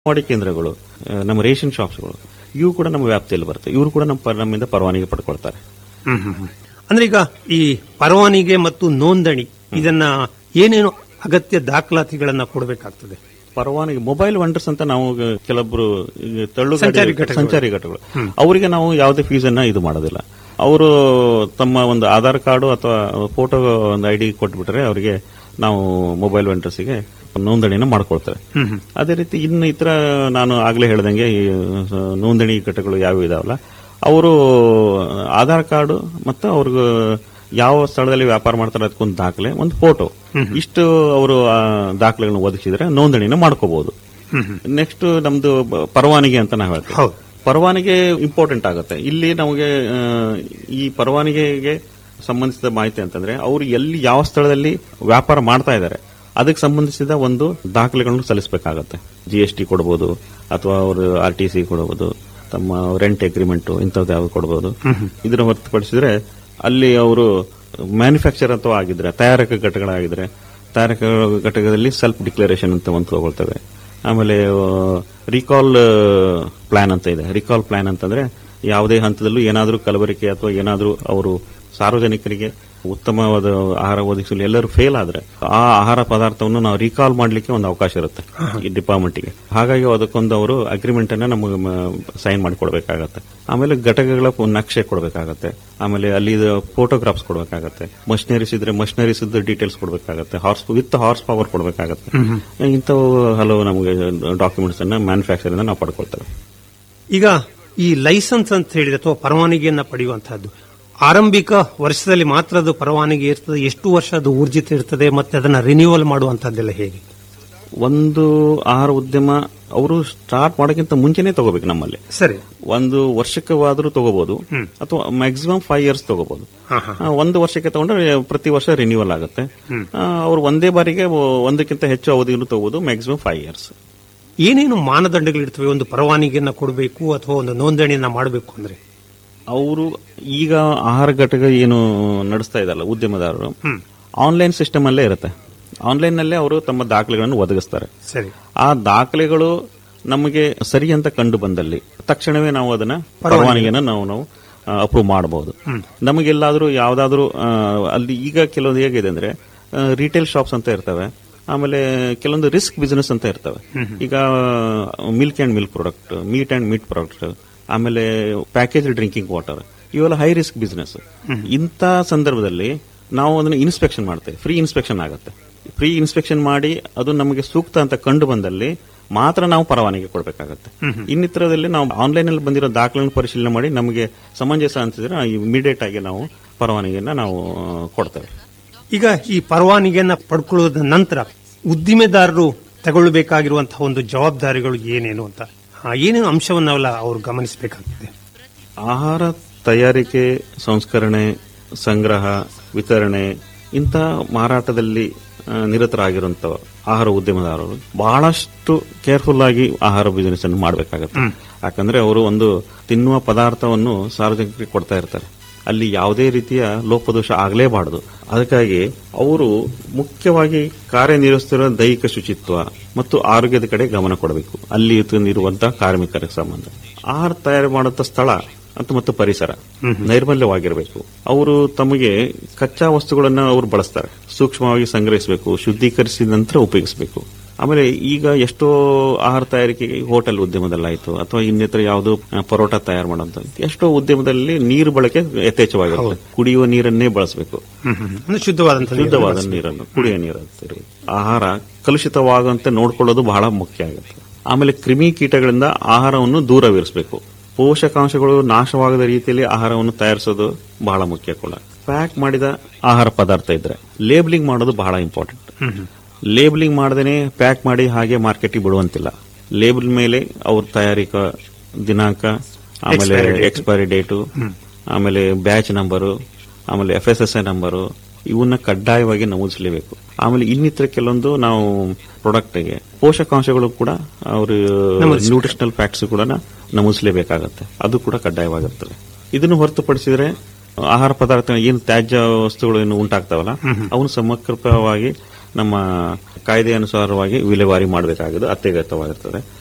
ಅಂಗನವಾಡಿ ಕೇಂದ್ರಗಳು ಆ, ನಮ್ಮ ರೇಷನ್ ಶಾಪ್ಸ್ಗಳು ಇವು ಕೂಡ ನಮ್ಮ ವ್ಯಾಪ್ತಿಯಲ್ಲಿ ಬರುತ್ತೆ ಇವರು ಕೂಡ ನಮ್ಮ ಪ- ನಮ್ಮಿಂದ ಪರವಾನಗಿ ಪಡ್ಕೊಳ್ತಾರೆ ಅಂದ್ರೆ ಈಗ ಈ ಪರವಾನಿಗೆ ಮತ್ತು ನೋಂದಣಿ ಇದನ್ನ ಏನೇನು ಅಗತ್ಯ ದಾಖಲಾತಿಗಳನ್ನ ಕೊಡಬೇಕಾಗ್ತದೆ ಪರವಾನಗಿ ಮೊಬೈಲ್ ವಂಡರ್ಸ್ ಅಂತ ನಾವು ಕೆಲವೊಬ್ರು ಈಗ ತಳ್ಳು ಸಂಚಾರಿ ಗಾಡಿ- ಘಟಕಗಳು. ಸಂಚಾರಿ ಘಟಕಗಳು ಅವರಿಗೆ ನಾವು ಯಾವುದೇ ಫೀಸ್ ಅನ್ನ ಇದು ಮಾಡೋದಿಲ್ಲ ಅವರು ತಮ್ಮ ಒಂದು ಆಧಾರ್ ಕಾರ್ಡು ಅಥವಾ ಫೋಟೋ ಒಂದು ಐಡಿ ಕೊಟ್ಬಿಟ್ರೆ ಅವರಿಗೆ ನಾವು ಮೊಬೈಲ್ ವೆಂಡರ್ಸ್ಗೆ ನೋಂದಣಿನ ಮಾಡ್ಕೊಳ್ತಾರೆ ಅದೇ ರೀತಿ ಇನ್ನು ಇತರ ನಾನು ಆಗ್ಲೇ ಹೇಳ್ದಂಗೆ ಈ ನೋಂದಣಿ ಘಟಕಗಳು ಯಾವ ಇದಾವಲ್ಲ ಅವರು ಆಧಾರ್ ಕಾರ್ಡು ಮತ್ತು ಅವ್ರಿಗೆ ಯಾವ ಸ್ಥಳದಲ್ಲಿ ವ್ಯಾಪಾರ ಮಾಡ್ತಾರೆ ಅದಕ್ಕೊಂದು ದಾಖಲೆ ಒಂದು ಫೋಟೋ ಇಷ್ಟು ಅವರು ಆ ದಾಖಲೆಗಳನ್ನು ಒದಗಿಸಿದ್ರೆ ನೋಂದಣಿನ ಮಾಡ್ಕೋಬಹುದು ನೆಕ್ಸ್ಟ್ ನಮ್ದು ಬ- ಪರವಾನಗಿ ಅಂತ ನಾವು ಹೇಳ್ತೇವೆ ಹೌದು. ಪರವಾನಗಿ ಇಂಪಾರ್ಟೆಂಟ್ ಆಗುತ್ತೆ ಇಲ್ಲಿ ನಮಗೆ ಆ, ಈ ಪರವಾನಗಿಗೆ ಸಂಬಂಧಿಸಿದ ಮಾಹಿತಿ ಅಂತಂದ್ರೆ ಅವರು ಎಲ್ಲಿ ಯಾವ ಸ್ಥಳದಲ್ಲಿ ವ್ಯಾಪಾರ ಮಾಡ್ತಾ ಇದ್ದಾರೆ ಅದಕ್ಕೆ ಸಂಬಂಧಿಸಿದ ಒಂದು ದಾಖಲೆಗಳನ್ನು ಸಲ್ಲಿಸಬೇಕಾಗತ್ತೆ ಜಿ ಎಸ್ ಟಿ ಕೊಡಬಹುದು ಅಥವಾ ಅವರು ಆರ್ ಟಿ ಸಿ ಕೊಡಬಹುದು ತಮ್ಮ ರೆಂಟ್ ಅಗ್ರಿಮೆಂಟ್ ಇಂಥದ್ದು ಯಾವ್ದು ಕೊಡಬಹುದು ಇದನ್ನ ಹೊರತುಪಡಿಸಿದ್ರೆ ಅಲ್ಲಿ ಅವರು ಮ್ಯಾನುಫ್ಯಾಕ್ಚರ್ ಅಥವಾ ಆಗಿದ್ರೆ ತಯಾರಕ ಘಟಕಗಳಾಗಿದ್ರೆ ತಯಾರಕ ಘಟಕದಲ್ಲಿ ಸೆಲ್ಫ್ ಡಿಕ್ಲರೇಷನ್ ಅಂತ ಒಂದು ತಗೊಳ್ತೇವೆ ಆಮೇಲೆ ರಿಕಾಲ್ ಪ್ಲಾನ್ ಅಂತ ಇದೆ ರಿಕಾಲ್ ಪ್ಲಾನ್ ಅಂತಂದ್ರೆ ಯಾವುದೇ ಹಂತದಲ್ಲೂ ಏನಾದರೂ ಕಲಬೆರಕೆ ಅಥವಾ ಏನಾದರೂ ಅವರು ಸಾರ್ವಜನಿಕರಿಗೆ ಉತ್ತಮವಾದ ಆಹಾರ ಒದಗಿಸಲು ಎಲ್ಲರೂ ಫೇಲ್ ಆದ್ರೆ ಆ ಆಹಾರ ಪದಾರ್ಥವನ್ನು ನಾವು ರಿಕಾಲ್ ಮಾಡಲಿಕ್ಕೆ ಒಂದು ಅವಕಾಶ ಇರುತ್ತೆ ಈ ಡಿಪಾರ್ಟ್ಮೆಂಟ್ಗೆ ಹಾಗಾಗಿ ಅದಕ್ಕೊಂದು ಅವರು ಅಗ್ರಿಮೆಂಟ್ ಅನ್ನ ನಮಗೆ ಸೈನ್ ಮಾಡಿ ಕೊಡಬೇಕಾಗತ್ತೆ ಆಮೇಲೆ ಘಟಕಗಳ ಪು- ನಕ್ಷೆ ಕೊಡಬೇಕಾಗತ್ತೆ ಆಮೇಲೆ ಅಲ್ಲಿ ಫೋಟೋಗ್ರಾಫ್ಸ್ ಕೊಡಬೇಕಾಗತ್ತೆ ಮಷಿನರೀಸ್ ಇದ್ರೆ ಮಷಿನರೀಸ್ ಡೀಟೇಲ್ಸ್ ಕೊಡಬೇಕಾಗತ್ತೆ ಹಾರ್ಸ್ ವಿತ್ ಹಾರ್ಸ್ ಪವರ್ ಕೊಡಬೇಕಾಗತ್ತೆ ಇಂಥವು ಹಲವು ನಮಗೆ ಡಾಕ್ಯುಮೆಂಟ್ಸ್ ಅನ್ನ ಮ್ಯಾನುಫ್ಯಾಕ್ಚರ್ ನಾವು ಪಡ್ಕೊಳ್ತೇವೆ ಈಗ ಈ ಲೈಸೆನ್ಸ್ ಅಂತ ಹೇಳಿದ್ರೆ ಅಥವಾ ಪರವಾನಗಿಯನ್ನ ಪಡೆಯುವಂತಹದ್ದು ಆರಂಭಿಕ ವರ್ಷದಲ್ಲಿ ಮಾತ್ರ ಅದು ಪರವಾನಗಿ ಇರ್ತದೆ ಎಷ್ಟು ವರ್ಷ ಅದು ಊರ್ಜಿತ ಇರ್ತದೆ ಮತ್ತೆ ಅದನ್ನ ರಿನ್ಯೂವಲ್ ಮಾಡುವಂತಹದ್ದೆಲ್ಲ ಹೇಗೆ ಒಂದು ಆಹಾರ ಉದ್ಯಮ ಅವರು ಸ್ಟಾರ್ಟ್ ಮಾಡೋಕ್ಕಿಂತ ಮುಂಚೆನೆ ತಗೋಬೇಕು ನಮ್ಮಲ್ಲಿ ಸರಿ ಒಂದು ವರ್ಷಕ್ಕವಾದರೂ ತಗೋಬಹುದು ಅಥವಾ ಮ್ಯಾಕ್ಸಿಮಮ್ ಫೈವ್ ಇಯರ್ಸ್ ತಗೋಬಹುದು ಆ, ಒಂದು ವರ್ಷಕ್ಕೆ ತಗೊಂಡ್ರೆ ಪ್ರತಿ ವರ್ಷ ರಿನ್ಯೂವಲ್ ಆಗುತ್ತೆ ಆ, ಅವರು ಒಂದೇ ಬಾರಿಗೆ ಒ- ಒಂದಕ್ಕಿಂತ ಹೆಚ್ಚು ಅವಧಿಯನ್ನು ತಗೋಬಹುದು ಮ್ಯಾಕ್ಸಿಮಮ್ ಫೈವ್ ಇಯರ್ಸ್ ಏನೇನು ಮಾನದಂಡಗಳಿರ್ತವೆ ಒಂದು ಪರವಾನಗಿಯನ್ನ ಕೊಡಬೇಕು ಅಥವಾ ಒಂದು ನೋಂದಣಿಯನ್ನ ಮಾಡಬೇಕು ಅಂದ್ರೆ ಅವರು ಈಗ ಆಹಾರ ಘಟಕ ಏನು ನಡೆಸ್ತಾ ಇದ್ದಲ್ಲ ಉದ್ಯಮದಾರರು ಆನ್ಲೈನ್ ಸಿಸ್ಟಮ್ ಅಲ್ಲೇ ಇರುತ್ತೆ ಆನ್ಲೈನ್ ನಲ್ಲೇ ಅವರು ತಮ್ಮ ದಾಖಲೆಗಳನ್ನು ಒದಗಿಸ್ತಾರೆ ಸರಿ ಆ ದಾಖಲೆಗಳು ನಮಗೆ ಸರಿ ಅಂತ ಕಂಡು ಬಂದಲ್ಲಿ ತಕ್ಷಣವೇ ನಾವು ಅದನ್ನ ಪರವಾನಗಿಯನ್ನು ನಾವು ನಾವು ಅಪ್ರೂವ್ ಮಾಡಬಹುದು ನಮಗೆಲ್ಲಾದ್ರೂ ಯಾವ್ದಾದ್ರೂ ಆ, ಅಲ್ಲಿ ಈಗ ಕೆಲವೊಂದು ಹೇಗಿದೆ ಅಂದ್ರೆ ರಿಟೇಲ್ ಶಾಪ್ಸ್ ಅಂತ ಇರ್ತವೆ ಆಮೇಲೆ ಕೆಲವೊಂದು ರಿಸ್ಕ್ ಬಿಸಿನೆಸ್ ಅಂತ ಇರ್ತವೆ ಈಗ milk and milk product meat and meat product ಆಮೇಲೆ ಪ್ಯಾಕೇಜ್ ಡ್ರಿಂಕಿಂಗ್ ವಾಟರ್ ಇವೆಲ್ಲ ಹೈ ರಿಸ್ಕ್ ಬಿಸಿನೆಸ್ ಇಂಥ ಸಂದರ್ಭದಲ್ಲಿ ನಾವು ಅದನ್ನ ಇನ್ಸ್ಪೆಕ್ಷನ್ ಮಾಡ್ತೇವೆ ಫ್ರೀ ಇನ್ಸ್ಪೆಕ್ಷನ್ ಆಗುತ್ತೆ ಫ್ರೀ ಇನ್ಸ್ಪೆಕ್ಷನ್ ಮಾಡಿ ಅದು ನಮಗೆ ಸೂಕ್ತ ಅಂತ ಕಂಡು ಬಂದಲ್ಲಿ ಮಾತ್ರ ನಾವು ಪರವಾನಗಿ ಕೊಡಬೇಕಾಗತ್ತೆ ಇನ್ನಿತರದಲ್ಲಿ ನಾವು ಆನ್ಲೈನ್ ಅಲ್ಲಿ ಬಂದಿರೋ ದಾಖಲೆಗಳನ್ನು ಪರಿಶೀಲನೆ ಮಾಡಿ ನಮಗೆ ಸಮಂಜಸ ಅನ್ಸಿದ್ರೆ ಇಮಿಡಿಯೇಟ್ ಆಗಿ ನಾವು ಪರವಾನಗಿಯನ್ನ ನಾವು ಆ, ಕೊಡ್ತೇವೆ ಈಗ ಈ ಪರವಾನಗಿಯನ್ನ ಪಡ್ಕೊಳ್ಳೋದ ನಂತರ ಉದ್ದಿಮೆದಾರರು ತಗೊಳ್ಬೇಕಾಗಿರುವಂತಹ ಒಂದು ಜವಾಬ್ದಾರಿಗಳು ಏನೇನು ಅಂತ ಆ, ಏನೇನು ಅಂಶವನ್ನೆಲ್ಲ ಅವರು ಗಮನಿಸಬೇಕಾಗ್ತದೆ ಆಹಾರ ತಯಾರಿಕೆ ಸಂಸ್ಕರಣೆ ಸಂಗ್ರಹ ವಿತರಣೆ ಇಂಥ ಮಾರಾಟದಲ್ಲಿ ಆ, ನಿರತರಾಗಿರುವಂತ ಆಹಾರ ಉದ್ಯಮದಾರರು ಬಹಳಷ್ಟು ಕೇರ್ಫುಲ್ ಆಗಿ ಆಹಾರ ಬಿಸಿನೆಸ್ ಅನ್ನು ಮಾಡಬೇಕಾಗತ್ತೆ ಯಾಕಂದ್ರೆ ಅವರು ಒಂದು ತಿನ್ನುವ ಪದಾರ್ಥವನ್ನು ಸಾರ್ವಜನಿಕರಿಗೆ ಕೊಡ್ತಾ ಇರ್ತಾರೆ ಅಲ್ಲಿ ಯಾವುದೇ ರೀತಿಯ ಲೋಪದೋಷ ಆಗಲೇಬಾರದು ಅದಕ್ಕಾಗಿ ಅವರು ಮುಖ್ಯವಾಗಿ ಕಾರ್ಯನಿರ್ವಹಿಸುತ್ತಿರುವ ದೈಹಿಕ ಶುಚಿತ್ವ ಮತ್ತು ಆರೋಗ್ಯದ ಕಡೆ ಗಮನ ಕೊಡಬೇಕು ಅಲ್ಲಿ ಇರುವಂತಹ ಕಾರ್ಮಿಕರ ಸಂಬಂಧ ಆಹಾರ ತಯಾರು ಮಾಡುವಂತ ಸ್ಥಳ ಅಂತ ಮತ್ತು ಪರಿಸರ ನೈರ್ಮಲ್ಯವಾಗಿರಬೇಕು ಅವರು ತಮಗೆ ಕಚ್ಚಾ ವಸ್ತುಗಳನ್ನ ಅವರು ಬಳಸ್ತಾರೆ ಸೂಕ್ಷ್ಮವಾಗಿ ಸಂಗ್ರಹಿಸಬೇಕು ಶುದ್ಧೀಕರಿಸಿದ ನಂತರ ಉಪಯೋಗಿಸಬೇಕು ಆಮೇಲೆ ಈಗ ಎಷ್ಟೋ ಆಹಾರ ತಯಾರಿಕೆಗೆ ಹೋಟೆಲ್ ಉದ್ಯಮದಲ್ಲಾಯ್ತು ಅಥವಾ ಇನ್ನಿತರ ಯಾವುದು ಪರೋಟ ತಯಾರು ಮಾಡುವಂತ ಎಷ್ಟೋ ಉದ್ಯಮದಲ್ಲಿ ನೀರು ಬಳಕೆ ಯಥೇಚ್ಛವಾಗಿರುತ್ತೆ ಕುಡಿಯುವ ನೀರನ್ನೇ ಬಳಸಬೇಕು ಅಂದ್ರೆ ಶುದ್ಧವಾದಂತಹ ನೀರನ್ನು ಶುದ್ಧವಾದ ಬಳಸ್ಬೇಕು. ನೀರನ್ನು ಕುಡಿಯುವ ನೀರು ಅಂತ ಇರುವುದು. ಆಹಾರ ಕಲುಷಿತವಾಗಂತೆ ನೋಡ್ಕೊಳ್ಳೋದು ಬಹಳ ಮುಖ್ಯ ಆಗುತ್ತೆ ಆಮೇಲೆ ಕ್ರಿಮಿ ಕೀಟಗಳಿಂದ ಆಹಾರವನ್ನು ದೂರವಿರಿಸಬೇಕು ಪೋಷಕಾಂಶಗಳು ನಾಶವಾಗದ ರೀತಿಯಲ್ಲಿ ಆಹಾರವನ್ನು ತಯಾರಿಸೋದು ಬಹಳ ಮುಖ್ಯ ಕೂಡ ಪ್ಯಾಕ್ ಮಾಡಿದ ಆಹಾರ ಪದಾರ್ಥ ಇದ್ರೆ ಲೇಬಲಿಂಗ್ ಮಾಡೋದು ಬಹಳ ಇಂಪಾರ್ಟೆಂಟ್ ಲೇಬಲಿಂಗ್ ಮಾಡದೇನೆ ಪ್ಯಾಕ್ ಮಾಡಿ ಹಾಗೆ ಮಾರ್ಕೆಟಿಗೆ ಬಿಡುವಂತಿಲ್ಲ ಲೇಬಲ್ ಮೇಲೆ ಅವ್ರ ತಯಾರಿಕಾ ದಿನಾಂಕ ಆಮೇಲೆ Expiry date. ಎಕ್ಸ್ಪೈರಿ ಡೇಟು ಆಮೇಲೆ ಬ್ಯಾಚ್ ನಂಬರು ಆಮೇಲೆ F S S I number ಇವನ್ನ ಕಡ್ಡಾಯವಾಗಿ ನಮೂದಿಸಲೇಬೇಕು ಆಮೇಲೆ ಇನ್ನಿತರ ಕೆಲವೊಂದು ನಾವು ಪ್ರಾಡಕ್ಟ್ಗೆ ಪೋಷಕಾಂಶಗಳು ಕೂಡ ಅವರು ನಮೂದಿಸ್ಬೇಕು. ನ್ಯೂಟ್ರಿಷನಲ್ ಫ್ಯಾಕ್ಟ್ಸ್ ಕೂಡ ನಮೂದಿಸಲೇಬೇಕಾಗತ್ತೆ ಅದು ಕೂಡ ಕಡ್ಡಾಯವಾಗಿರ್ತದೆ ಇದನ್ನು ಹೊರತುಪಡಿಸಿದ್ರೆ ಆಹಾರ ಪದಾರ್ಥ ಏನು ತ್ಯಾಜ್ಯ ವಸ್ತುಗಳು ಏನು ಉಂಟಾಗ್ತಾವಲ್ಲ ಅವನು ಸಮರ್ಪಕವಾಗಿ ನಮ್ಮ ಕಾಯ್ದೆ ಅನುಸಾರವಾಗಿ ವಿಲೇವಾರಿ ಮಾಡಬೇಕಾಗೋದು ಅತ್ಯಗತ್ಯವಾಗಿರ್ತದೆ